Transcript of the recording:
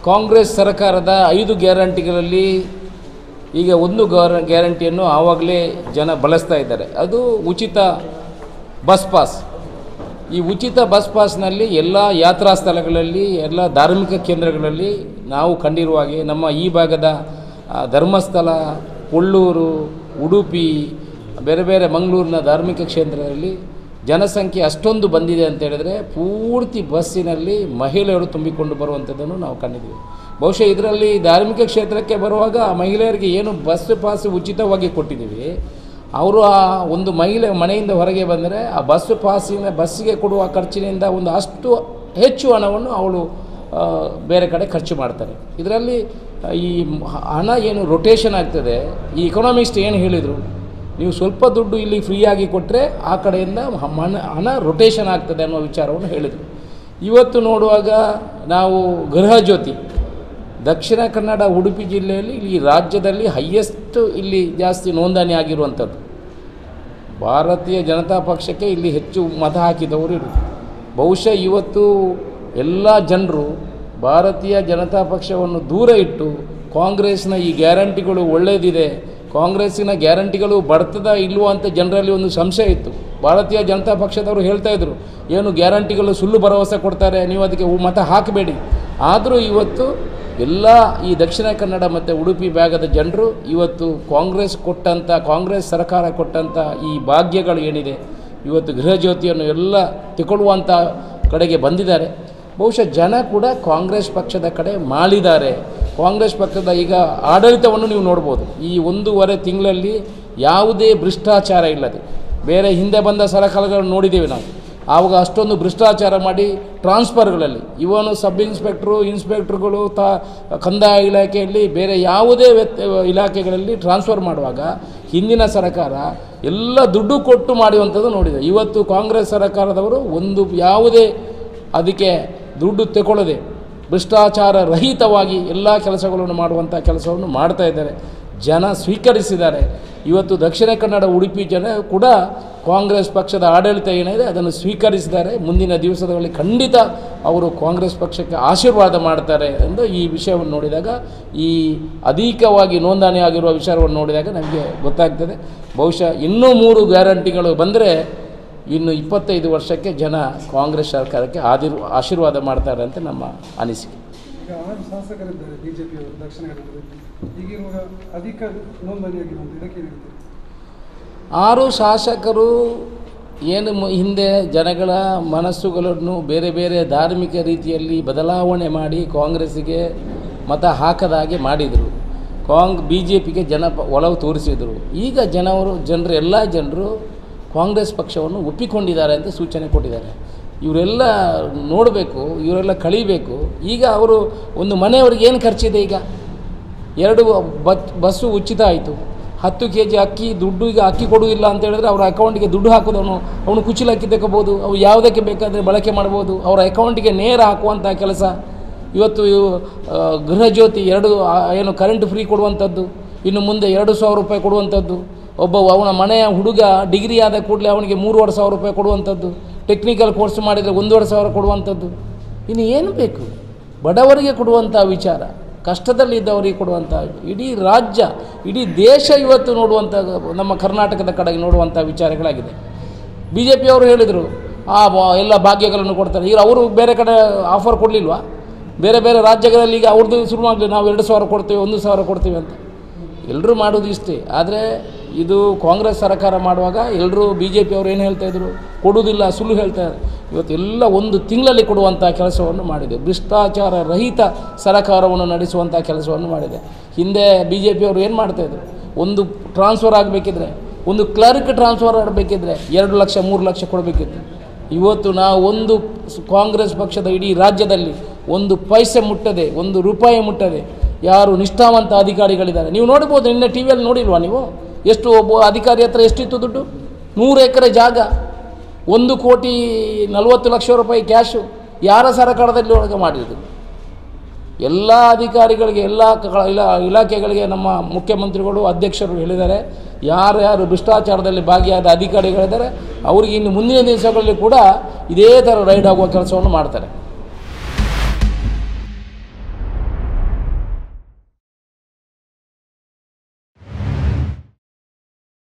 ಕಾಂಗ್ರೆಸ್ ಸರ್ಕಾರದ ಐದು ಗ್ಯಾರಂಟಿಗಳಲ್ಲಿ ಈಗ ಒಂದು ಗ್ಯಾರ ಗ್ಯಾರಂಟಿಯನ್ನು ಆವಾಗಲೇ ಜನ ಬಳಸ್ತಾ ಇದ್ದಾರೆ ಅದು ಉಚಿತ ಬಸ್ ಪಾಸ್ ಈ ಉಚಿತ ಬಸ್ ಪಾಸ್ನಲ್ಲಿ ಎಲ್ಲ ಯಾತ್ರಾ ಸ್ಥಳಗಳಲ್ಲಿ ಎಲ್ಲ ಧಾರ್ಮಿಕ ಕೇಂದ್ರಗಳಲ್ಲಿ ನಾವು ಕಂಡಿರುವ ಹಾಗೆ ನಮ್ಮ ಈ ಭಾಗದ ಆ, ಧರ್ಮಸ್ಥಳ ಕೊಳ್ಳೂರು ಉಡುಪಿ ಬೇರೆ ಬೇರೆ ಮಂಗಳೂರಿನ ಧಾರ್ಮಿಕ ಕ್ಷೇತ್ರದಲ್ಲಿ ಜನಸಂಖ್ಯೆ ಅಷ್ಟೊಂದು ಬಂದಿದೆ ಅಂತ ಹೇಳಿದರೆ ಪೂರ್ತಿ ಬಸ್ಸಿನಲ್ಲಿ ಮಹಿಳೆಯರು ತುಂಬಿಕೊಂಡು ಬರುವಂಥದ್ದನ್ನು ನಾವು ಕಂಡಿದ್ದೀವಿ ಬಹುಶಃ ಇದರಲ್ಲಿ ಧಾರ್ಮಿಕ ಕ್ಷೇತ್ರಕ್ಕೆ ಬರುವಾಗ ಆ ಮಹಿಳೆಯರಿಗೆ ಏನು ಬಸ್ ಪಾಸ್ ಉಚಿತವಾಗಿ ಕೊಟ್ಟಿದ್ದೀವಿ ಅವರು ಆ ಒಂದು ಮಹಿಳೆ ಮನೆಯಿಂದ ಹೊರಗೆ ಬಂದರೆ ಆ ಬಸ್ ಪಾಸಿನ ಬಸ್ಸಿಗೆ ಕೊಡುವ ಖರ್ಚಿನಿಂದ ಒಂದು ಅಷ್ಟು ಹೆಚ್ಚು ಹಣವನ್ನು ಅವಳು ಆ, ಬೇರೆ ಕಡೆ ಖರ್ಚು ಮಾಡ್ತಾರೆ ಇದರಲ್ಲಿ ಈ ಮ- ಹಣ ಏನು ರೊಟೇಷನ್ ಆಗ್ತದೆ ಈ ಇಕನಾಮಿಸ್ಟ್ ಏನು ಹೇಳಿದರು ನೀವು ಸ್ವಲ್ಪ ದುಡ್ಡು ಇಲ್ಲಿ ಫ್ರೀಯಾಗಿ ಕೊಟ್ಟರೆ ಆ ಕಡೆಯಿಂದ ಹ- ಮನ ಹಣ ರೊಟೇಷನ್ ಆಗ್ತದೆ ಅನ್ನೋ ವಿಚಾರವನ್ನು ಹೇಳಿದರು ಇವತ್ತು ನೋಡುವಾಗ ನಾವು ಗೃಹ ಜ್ಯೋತಿ ದಕ್ಷಿಣ ಕನ್ನಡ ಉಡುಪಿ ಜಿಲ್ಲೆಯಲ್ಲಿ ಈ ರಾಜ್ಯದಲ್ಲಿ ಹೈಯೆಸ್ಟ್ ಇಲ್ಲಿ ಜಾಸ್ತಿ ನೋಂದಣಿ ಆಗಿರುವಂಥದ್ದು ಭಾರತೀಯ ಜನತಾ ಪಕ್ಷಕ್ಕೆ ಇಲ್ಲಿ ಹೆಚ್ಚು ಮತ ಹಾಕಿದವರು ಇರು ಬಹುಶಃ ಇವತ್ತು ಎಲ್ಲ ಜನರು ಭಾರತೀಯ ಜನತಾ ಪಕ್ಷವನ್ನು ದೂರ ಇಟ್ಟು ಕಾಂಗ್ರೆಸ್ನ ಈ ಗ್ಯಾರಂಟಿಗಳು ಒಳ್ಳೆಯದಿದೆ ಕಾಂಗ್ರೆಸ್ಸಿನ ಗ್ಯಾರಂಟಿಗಳು ಬರ್ತದ ಇಲ್ವೋ ಅಂತ ಜನರಲ್ಲಿ ಒಂದು ಸಂಶಯ ಇತ್ತು ಭಾರತೀಯ ಜನತಾ ಪಕ್ಷದವರು ಹೇಳ್ತಾ ಇದ್ರು ಏನು ಗ್ಯಾರಂಟಿಗಳು ಸುಳ್ಳು ಭರವಸೆ ಕೊಡ್ತಾರೆ ನೀವು ಅದಕ್ಕೆ ಹೂ- ಮತ ಹಾಕಬೇಡಿ ಆದರೂ ಇವತ್ತು ಎಲ್ಲ ಈ ದಕ್ಷಿಣ ಕನ್ನಡ ಮತ್ತು ಉಡುಪಿ ಭಾಗದ ಜನರು ಇವತ್ತು ಕಾಂಗ್ರೆಸ್ ಕೊಟ್ಟಂಥ ಕಾಂಗ್ರೆಸ್ ಸರ್ಕಾರ ಕೊಟ್ಟಂಥ ಈ ಭಾಗ್ಯಗಳು ಏನಿದೆ ಇವತ್ತು ಗೃಹ ಜ್ಯೋತಿಯನ್ನು ಎಲ್ಲ ತಗೊಳ್ಳುವಂಥ ಕಡೆಗೆ ಬಂದಿದ್ದಾರೆ ಬಹುಶಃ ಜನ ಕೂಡ ಕಾಂಗ್ರೆಸ್ ಪಕ್ಷದ ಕಡೆ ಮಾಳಿದ್ದಾರೆ ಕಾಂಗ್ರೆಸ್ ಪಕ್ಷದ ಈಗ ಆಡಳಿತವನ್ನು ನೀವು ನೋಡ್ಬೋದು ಈ ಒಂದೂವರೆ ತಿಂಗಳಲ್ಲಿ ಯಾವುದೇ ಭ್ರಷ್ಟಾಚಾರ ಇಲ್ಲದೆ ಬೇರೆ ಹಿಂದೆ ಬಂದ ಸರ್ಕಾರಗಳನ್ನು ನೋಡಿದ್ದೇವೆ ನಾವು ಆವಾಗ ಅಷ್ಟೊಂದು ಭ್ರಷ್ಟಾಚಾರ ಮಾಡಿ ಟ್ರಾನ್ಸ್ಫರ್ಗಳಲ್ಲಿ ಇವನು ಸಬ್ ಇನ್ಸ್ಪೆಕ್ಟ್ರು ಇನ್ಸ್ಪೆಕ್ಟ್ರುಗಳು ತಾ ಕಂದಾಯ ಇಲಾಖೆಯಲ್ಲಿ ಬೇರೆ ಯಾವುದೇ ವ್ಯತ್ ಇಲಾಖೆಗಳಲ್ಲಿ ಟ್ರಾನ್ಸ್ಫರ್ ಮಾಡುವಾಗ ಹಿಂದಿನ ಸರ್ಕಾರ ಎಲ್ಲ ದುಡ್ಡು ಕೊಟ್ಟು ಮಾಡುವಂಥದ್ದು ನೋಡಿದೆ ಇವತ್ತು ಕಾಂಗ್ರೆಸ್ ಸರ್ಕಾರದವರು ಒಂದು ಯಾವುದೇ ಅದಕ್ಕೆ ದುಡ್ಡು ತಗೊಳ್ಳದೆ ಭ್ರಷ್ಟಾಚಾರ ರಹಿತವಾಗಿ ಎಲ್ಲ ಕೆಲಸಗಳನ್ನು ಮಾಡುವಂಥ ಕೆಲಸವನ್ನು ಮಾಡ್ತಾ ಇದ್ದಾರೆ ಜನ ಸ್ವೀಕರಿಸಿದ್ದಾರೆ ಇವತ್ತು ದಕ್ಷಿಣ ಕನ್ನಡ ಉಡುಪಿ ಜನ ಕೂಡ ಕಾಂಗ್ರೆಸ್ ಪಕ್ಷದ ಆಡಳಿತ ಏನಿದೆ ಅದನ್ನು ಸ್ವೀಕರಿಸಿದ್ದಾರೆ ಮುಂದಿನ ದಿವಸಗಳಲ್ಲಿ ಖಂಡಿತ ಅವರು ಕಾಂಗ್ರೆಸ್ ಪಕ್ಷಕ್ಕೆ ಆಶೀರ್ವಾದ ಮಾಡ್ತಾರೆ ಎಂದು ಈ ವಿಷಯವನ್ನು ನೋಡಿದಾಗ ಈ ಅಧಿಕವಾಗಿ ನೋಂದಣಿ ಆಗಿರುವ ವಿಚಾರವನ್ನು ನೋಡಿದಾಗ ನಮಗೆ ಗೊತ್ತಾಗ್ತದೆ ಬಹುಶಃ ಇನ್ನೂ ಮೂರು ಗ್ಯಾರಂಟಿಗಳು ಬಂದರೆ ಇನ್ನು ಇಪ್ಪತ್ತೈದು ವರ್ಷಕ್ಕೆ ಜನ ಕಾಂಗ್ರೆಸ್ ಸರ್ಕಾರಕ್ಕೆ ಆದಿರ್ ಆಶೀರ್ವಾದ ಮಾಡ್ತಾರೆ ಅಂತ ನಮ್ಮ ಅನಿಸಿಕೆ ಈಗ ಆರು ಶಾಸಕರಿದ್ದಾರೆ ಬಿಜೆಪಿಯವರು ದಕ್ಷಿಣ ಕನ್ನಡದಲ್ಲಿ ಹೀಗಿರುವಾಗ ಅಧಿಕ ನೋಂದಣಿಯಾಗಿರುವಂಥ ಇದಕ್ಕೆ ಏನು ಹೇಳ್ತೀರಿ ಆರು ಶಾಸಕರು ಏನು ಮು- ಹಿಂದೆ ಜನಗಳ ಮನಸ್ಸುಗಳನ್ನು ಬೇರೆ ಬೇರೆ ಧಾರ್ಮಿಕ ರೀತಿಯಲ್ಲಿ ಬದಲಾವಣೆ ಮಾಡಿ ಕಾಂಗ್ರೆಸ್ಸಿಗೆ ಮತ ಹಾಕದ ಹಾಗೆ ಮಾಡಿದರು ಕಾಂಗ್ ಬಿ ಜೆ ಪಿಗೆ ಜನ ಪ- ಒಲವು ತೋರಿಸಿದರು ಈಗ ಜನವರು ಜನರು ಎಲ್ಲ ಜನರು ಕಾಂಗ್ರೆಸ್ ಪಕ್ಷವನ್ನು ಒಪ್ಪಿಕೊಂಡಿದ್ದಾರೆ ಅಂತ ಸೂಚನೆ ಕೊಟ್ಟಿದ್ದಾರೆ ಇವರೆಲ್ಲ ನೋಡಬೇಕು ಇವರೆಲ್ಲ ಕಳಿಬೇಕು ಈಗ ಅವರು ಒಂದು ಮನೆಯವ್ರಿಗೆ ಏನು ಖರ್ಚಿದೆ ಈಗ ಎರಡು ಬಸ್ ಬಸ್ಸು ಉಚಿತ ಆಯಿತು ಹತ್ತು ಕೆ ಜಿ ಅಕ್ಕಿ ದುಡ್ಡು ಈಗ ಅಕ್ಕಿ ಕೊಡುವುದಿಲ್ಲ ಅಂತ ಹೇಳಿದ್ರೆ ಅವರ ಅಕೌಂಟಿಗೆ ದುಡ್ಡು ಹಾಕೋದವನು ಅವನು ಕುಚಿಲ ಅಕ್ಕಿ ತಗೋಬೋದು ಅವು ಯಾವುದಕ್ಕೆ ಬೇಕಾದರೆ ಬಳಕೆ ಮಾಡ್ಬೋದು ಅವರ ಅಕೌಂಟಿಗೆ ನೇರ ಹಾಕುವಂಥ ಕೆಲಸ ಇವತ್ತು ಇವು, ಆ, ಗೃಹ ಜ್ಯೋತಿ ಎರಡು ಆ, ಏನು ಕರೆಂಟ್ ಫ್ರೀ ಕೊಡುವಂಥದ್ದು ಇನ್ನು ಮುಂದೆ ಎರಡು ಸಾವಿರ ರೂಪಾಯಿ ಕೊಡುವಂಥದ್ದು ಒಬ್ಬ ಅವನ ಮನೆಯ ಹುಡುಗ ಡಿಗ್ರಿ ಆದ ಕೂಡಲೇ ಅವನಿಗೆ ಮೂರುವರೆ ಸಾವಿರ ರೂಪಾಯಿ ಕೊಡುವಂಥದ್ದು ಟೆಕ್ನಿಕಲ್ ಕೋರ್ಸ್ ಮಾಡಿದರೆ ಒಂದೂವರೆ ಸಾವಿರ ಕೊಡುವಂಥದ್ದು ಇನ್ನು ಏನು ಬೇಕು ಬಡವರಿಗೆ ಕೊಡುವಂಥ ವಿಚಾರ ಕಷ್ಟದಲ್ಲಿದ್ದವರಿಗೆ ಕೊಡುವಂಥ ಇಡೀ ರಾಜ್ಯ ಇಡೀ ದೇಶ ಇವತ್ತು ನೋಡುವಂಥ ನಮ್ಮ ಕರ್ನಾಟಕದ ಕಡೆಗೆ ನೋಡುವಂಥ ವಿಚಾರಗಳಾಗಿದೆ ಬಿ ಜೆ ಪಿಯವರು ಹೇಳಿದರು ಆ ಬ- ಎಲ್ಲ ಭಾಗ್ಯಗಳನ್ನು ಕೊಡ್ತಾರೆ ಈಗ ಅವರು ಬೇರೆ ಕಡೆ ಆಫರ್ ಕೊಡಲಿಲ್ವಾ ಬೇರೆ ಬೇರೆ ರಾಜ್ಯಗಳಲ್ಲಿ ಈಗ ಅವ್ರದ್ದು ಶುರು ಮಾಡಲಿ ನಾವು ಎರಡು ಸಾವಿರ ಕೊಡ್ತೀವಿ ಒಂದು ಸಾವಿರ ಕೊಡ್ತೀವಿ ಅಂತ ಎಲ್ಲರೂ ಮಾಡೋದು ಇಷ್ಟೇ ಆದರೆ ಇದು ಕಾಂಗ್ರೆಸ್ ಸರ್ಕಾರ ಮಾಡುವಾಗ ಎಲ್ಲರೂ ಬಿ ಜೆ ಪಿಯವರು ಏನು ಹೇಳ್ತಾಯಿದ್ರು ಕೊಡುವುದಿಲ್ಲ ಸುಳ್ಳು ಹೇಳ್ತಾರೆ ಇವತ್ತು ಎಲ್ಲ ಒಂದು ತಿಂಗಳಲ್ಲಿ ಕೊಡುವಂಥ ಕೆಲಸವನ್ನು ಮಾಡಿದೆ ಭ್ರಷ್ಟಾಚಾರ ರಹಿತ ಸರ್ಕಾರವನ್ನು ನಡೆಸುವಂಥ ಕೆಲಸವನ್ನು ಮಾಡಿದೆ ಹಿಂದೆ ಬಿ ಜೆ ಪಿಯವರು ಏನು ಮಾಡ್ತಾಯಿದ್ರು ಒಂದು ಟ್ರಾನ್ಸ್ಫರ್ ಆಗಬೇಕಿದ್ರೆ ಒಂದು ಕ್ಲರ್ಕ್ ಟ್ರಾನ್ಸ್ಫರ್ ಆಗಬೇಕಿದ್ರೆ ಎರಡು ಲಕ್ಷ ಮೂರು ಲಕ್ಷ ಕೊಡಬೇಕಿತ್ತು ಇವತ್ತು ನಾವು ಒಂದು ಸ್- ಕಾಂಗ್ರೆಸ್ ಪಕ್ಷದ ಇಡೀ ರಾಜ್ಯದಲ್ಲಿ ಒಂದು ಪೈಸೆ ಮುಟ್ಟದೆ ಒಂದು ರೂಪಾಯಿ ಮುಟ್ಟದೆ ಯಾರು ನಿಷ್ಠಾವಂತ ಅಧಿಕಾರಿಗಳಿದ್ದಾರೆ ನೀವು ನೋಡ್ಬೋದು ನಿನ್ನೆ ಟಿ ವಿಯಲ್ಲಿ ನೋಡಿಲ್ವಾ ನೀವು ಎಷ್ಟು ಒಬ್ಬ ಅಧಿಕಾರಿ ಹತ್ರ ಎಷ್ಟಿತ್ತು ದುಡ್ಡು ನೂರು ಎಕರೆ ಜಾಗ ಒಂದು ಕೋಟಿ ನಲವತ್ತು ಲಕ್ಷ ರೂಪಾಯಿ ಕ್ಯಾಶು ಯಾರ ಸರ್ಕಾರದಲ್ಲಿ ಒಳಗೆ ಮಾಡಿದ್ರು ಎಲ್ಲ ಅಧಿಕಾರಿಗಳಿಗೆ ಎಲ್ಲ ಕ- ಇಲಾ ಇಲಾಖೆಗಳಿಗೆ ನಮ್ಮ ಮುಖ್ಯಮಂತ್ರಿಗಳು ಅಧ್ಯಕ್ಷರು ಹೇಳಿದ್ದಾರೆ ಯಾರ್ಯಾರು ಭ್ರಷ್ಟಾಚಾರದಲ್ಲಿ ಭಾಗಿಯಾದ ಅಧಿಕಾರಿಗಳಿದ್ದಾರೆ ಅವರಿಗೆ ಇನ್ನು ಮುಂದಿನ ದಿವಸಗಳಲ್ಲಿ ಕೂಡ ಇದೇ ಥರ ರೈಡ್ ಆಗುವ ಕೆಲಸವನ್ನು ಮಾಡ್ತಾರೆ